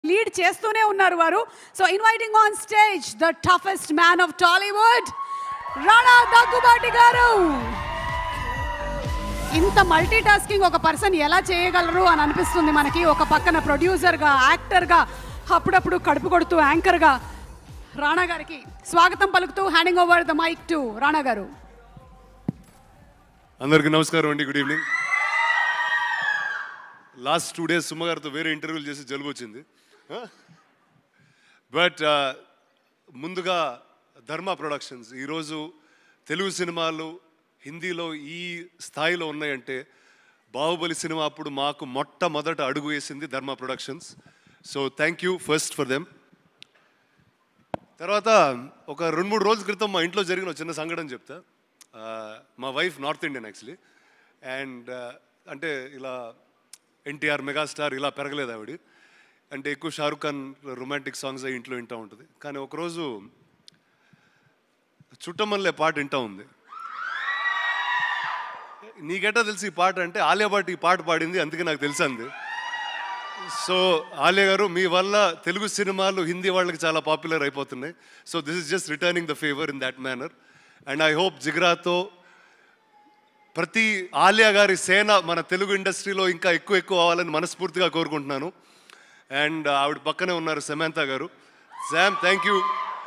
Lead చేస్తూనే ఉన్నారు వారు so inviting on stage the toughest man of Tollywood Rana Daggubati గారు ఇంత మల్టీ టాస్కింగ్ ఒక పర్సన్ ఎలా చేయగలరు అని అనిపిస్తుంది మనకి ఒక పక్కన ప్రొడ్యూసర్గా యాక్టర్గా అప్పుడప్పుడు కడుపు కొడుతూ యాంకర్గా రాణా గారికి స్వాగతం పలుకుతూ handing over the mic to Rana గారు అందరికీ నమస్కారం అండి good evening last two days సుమ్మ గారితో వేరే ఇంటర్వ్యూలు చేసి జలుబు వచ్చింది బట్ ముందుగా ధర్మ ప్రొడక్షన్స్ ఈరోజు తెలుగు సినిమాలు హిందీలో ఈ స్థాయిలో ఉన్నాయంటే బాహుబలి సినిమా అప్పుడు మాకు మొట్టమొదట అడుగు వేసింది Dharma productions so thank you first for them తర్వాత ఒక రెండు మూడు రోజుల క్రితం మా ఇంట్లో జరిగిన ఒక చిన్న సంఘటన చెప్తా ఆ, మా wife north Indian actually and అంటే ఇలా ఎన్టీఆర్ మెగాస్టార్ ఇలా పెరగలేదు ఆవిడ అంటే ఎక్కువ షారుఖ్ ఖాన్ రొమాంటిక్ సాంగ్స్ అవి ఇంట్లో వింటూ ఉంటుంది కానీ ఒకరోజు చుట్టమల్లే పాట వింటా ఉంది నీకెట్టా తెలిసి ఈ పాట అంటే ఆలియా భట్ ఈ పాట పాడింది అందుకే నాకు తెలుసు అంది సో ఆలియా గారు మీ వల్ల తెలుగు సినిమాలు హిందీ వాళ్ళకి చాలా పాపులర్ అయిపోతున్నాయి so this is just returning the favour in that manner and I hope జిగ్రాతో ప్రతి ఆలియా గారి సేన మన తెలుగు ఇండస్ట్రీలో ఇంకా ఎక్కువ ఎక్కువ అవ్వాలని మనస్ఫూర్తిగా కోరుకుంటున్నాను అండ్ ఆవిడ పక్కనే ఉన్నారు సమంత గారు Sam thank you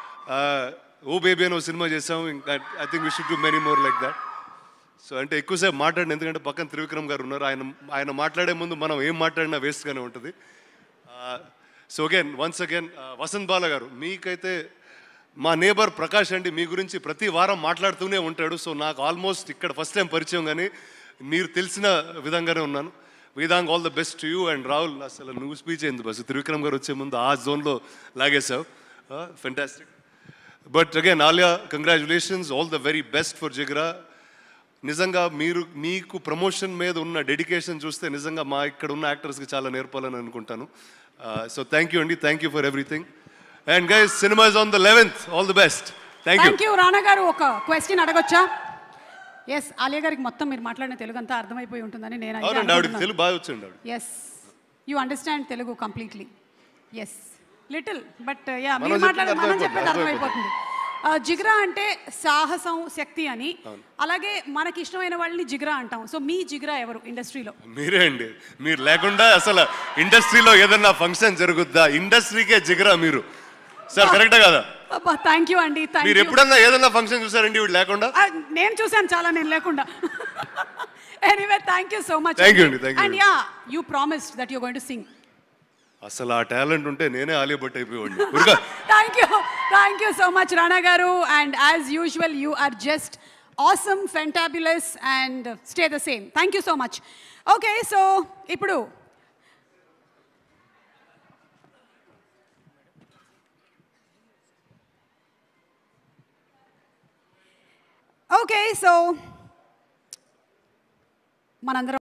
oh baby అని ఒక సినిమా చేసాం ఇంకా I think we should do many more like that so అంటే ఎక్కువసేపు మాట్లాడిన ఎందుకంటే పక్కన త్రివిక్రమ్ గారు ఉన్నారు ఆయన ఆయన మాట్లాడే ముందు మనం ఏం మాట్లాడినా వేస్ట్గానే ఉంటుంది so again once again Vasanth Bala గారు మీకైతే మా నేబర్ ప్రకాష్ అండి మీ గురించి ప్రతి వారం మాట్లాడుతూనే ఉంటాడు సో నాకు ఆల్మోస్ట్ ఇక్కడ ఫస్ట్ టైం పరిచయం కానీ మీరు తెలిసిన విధంగానే ఉన్నాను Vedang all the best to you and Rahul అసలు నువ్వు స్పీచ్ అయింది బస్ త్రివిక్రమ్ గారు వచ్చే ముందు ఆ జోన్లో లాగేశావు fantastic but again Alia congratulations all the very best for Jigra నిజంగా మీరు మీకు ప్రమోషన్ మీద ఉన్న డెడికేషన్ చూస్తే నిజంగా మా ఇక్కడ ఉన్న యాక్టర్స్కి చాలా నేర్పాలని అనుకుంటాను సో థ్యాంక్ యూ అండి thank you for everything and guys cinema is on the eleventh all the best thank you thank you Rana గారు ఒక క్వశ్చన్ అడగొచ్చా ఎస్ ఆలియా గారికి మొత్తం మీరు మాట్లాడిన తెలుగు అంతా అర్థమైపోయి ఉంటుందని నేను అయితే అవునండి ఆవిడకి అనుకుంటున్నాను. తెలుగు బాగా వచ్చిండి ఆవిడ yes you understand Telugu completely yes little but yeah మనం మీరు చెప్పేది మాట్లాడే మనం అర్థమైపోతుంది, చెప్పేది అర్థమైపోతుంది ఆ, జిగ్రా అంటే సాహసం శక్తి అని అలాగే మనకి ఇష్టమైన వాళ్ళని జిగ్రా అంటాం సో మీ జిగ్రా ఎవరు ఇండస్ట్రీలో మీరే అండి మీరు లేకుండా అసలు ఇండస్ట్రీలో ఏదన్నా ఫంక్షన్ జరుగుద్దా ఇండస్ట్రీకే జిగరా మీరు సార్ కరెక్టా కదా అబ్బా థ్యాంక్ యూ అండి థ్యాంక్ మీరు యూ ఎప్పుడన్నా ఏదన్నా ఫంక్షన్ చూసారండి వీడు లేకుండా నేను చూశాను చాలా నేను లేకుండా anyway thank you so much Thank you అండి, thank you అండ్ అండి. Yeah you promised that you going to sing అసలు ఆ టాలెంట్ ఉంటే నేనే ఆలియా భట్ అయిపోయాడు ఉరుగా thank you thank you so much Rana గారు and as usual you are just awesome fantabulous and stay the same thank you so much okay so ఇప్పుడు okay so మనందరం